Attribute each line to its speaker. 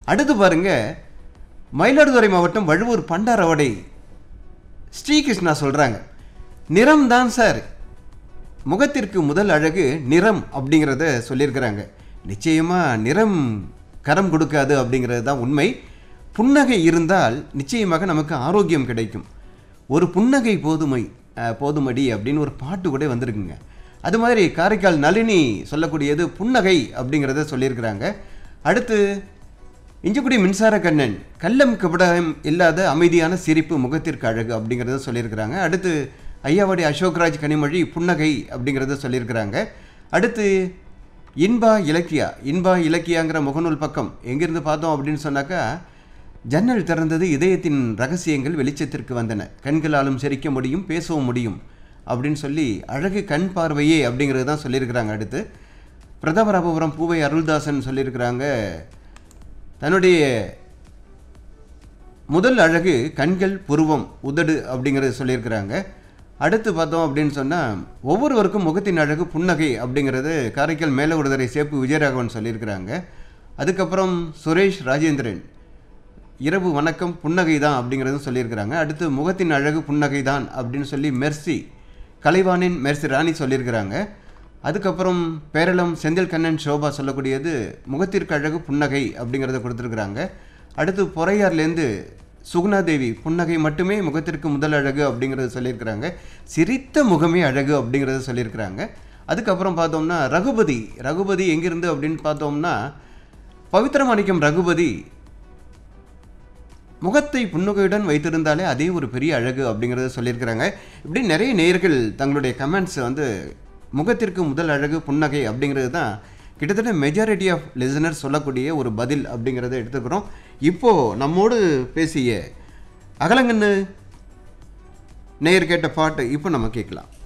Speaker 1: அடுத்து பாருங்க மயிலாடுதுறை மாவட்டம் வழுவூர் பண்டாரவடை ஸ்ரீகிருஷ்ணா சொல்றாங்க நிறம் தான் சார் முகத்திற்கு முதல் அழகு நிறம் அப்படிங்கிறத சொல்லியிருக்கிறாங்க நிச்சயமா நிறம் கரம் கொடுக்காது அப்படிங்கிறது தான் உண்மை புன்னகை இருந்தால் நிச்சயமாக நமக்கு ஆரோக்கியம் கிடைக்கும் ஒரு புன்னகை போதுமை அஹ், போதுமடி அப்படின்னு ஒரு பாட்டு கூட வந்திருக்குங்க அது மாதிரி காரைக்கால் நளினி சொல்லக்கூடியது புன்னகை அப்படிங்கிறத சொல்லியிருக்கிறாங்க அடுத்து இஞ்சிக்குடி மின்சார கண்ணன் கள்ளம் கபடம் இல்லாத அமைதியான சிரிப்பு முகத்திற்கு அழகு அப்படிங்கிறத சொல்லியிருக்கிறாங்க அடுத்து ஐயாவடி அசோக்ராஜ் கனிமொழி புன்னகை அப்படிங்கிறத சொல்லியிருக்கிறாங்க அடுத்து இன்பா இலக்கியா இன்பா இலக்கியாங்கிற முகநூல் பக்கம் எங்கிருந்து பார்த்தோம் அப்படின்னு சொன்னாக்கா ஜன்னல் திறந்தது இதயத்தின் ரகசியங்கள் வெளிச்சத்திற்கு வந்தன கண்களாலும் சிரிக்க முடியும் பேசவும் முடியும் அப்படின்னு சொல்லி அழகு கண் பார்வையே அப்படிங்கிறது தான் சொல்லியிருக்கிறாங்க அடுத்து பிரதாபராபபுரம் பூவை அருள்தாசன் சொல்லியிருக்கிறாங்க தன்னுடைய முதல் அழகு கண்கள் புருவம் உதடு அப்படிங்கிறது சொல்லியிருக்கிறாங்க அடுத்து பார்த்தோம் அப்படின்னு சொன்னால் ஒவ்வொருவருக்கும் முகத்தின் அழகு புன்னகை அப்படிங்கிறது காரைக்கால் மேல விடுதலை சேப்பு விஜயராகவன் சொல்லியிருக்கிறாங்க அதுக்கப்புறம் சுரேஷ் ராஜேந்திரன் இரவு வணக்கம் புன்னகை தான் அப்படிங்கிறதும் சொல்லியிருக்கிறாங்க அடுத்து முகத்தின் அழகு புன்னகை தான் அப்படின்னு சொல்லி மெர்சி கலைவாணின் மெர்சி ராணி சொல்லியிருக்கிறாங்க அதுக்கப்புறம் பேரளம் செந்தில் கண்ணன் சோபா சொல்லக்கூடியது முகத்திற்கு அழகு புன்னகை அப்படிங்கிறத கொடுத்துருக்குறாங்க அடுத்து பொறையார்லேருந்து சுகுணா தேவி புன்னகை மட்டுமே முகத்திற்கு முதல் அழகு அப்படிங்கிறத சொல்லியிருக்கிறாங்க சிரித்த முகமே அழகு அப்படிங்கிறத சொல்லியிருக்கிறாங்க அதுக்கப்புறம் பார்த்தோம்னா ரகுபதி ரகுபதி எங்கிருந்து அப்படின்னு பார்த்தோம்னா பவித்திரமாணிக்கம் ரகுபதி முகத்தை புன்னகையுடன் வைத்திருந்தாலே அதே ஒரு பெரிய அழகு அப்படிங்கிறத சொல்லியிருக்கிறாங்க இப்படி நிறைய நேயர்கள் தங்களுடைய கமெண்ட்ஸ் வந்து முகத்திற்கு முதல் அழகு புன்னகை அப்படிங்கிறது தான் கிட்டத்தட்ட மெஜாரிட்டி ஆஃப் லிசனர்ஸ் சொல்லக்கூடிய ஒரு பதில் அப்படிங்கிறத எடுத்துக்கிறோம் இப்போது நம்மோடு பேசிய அகலங்கன்னு நேயர் கேட்ட பாட்டு இப்போ நம்ம கேட்கலாம்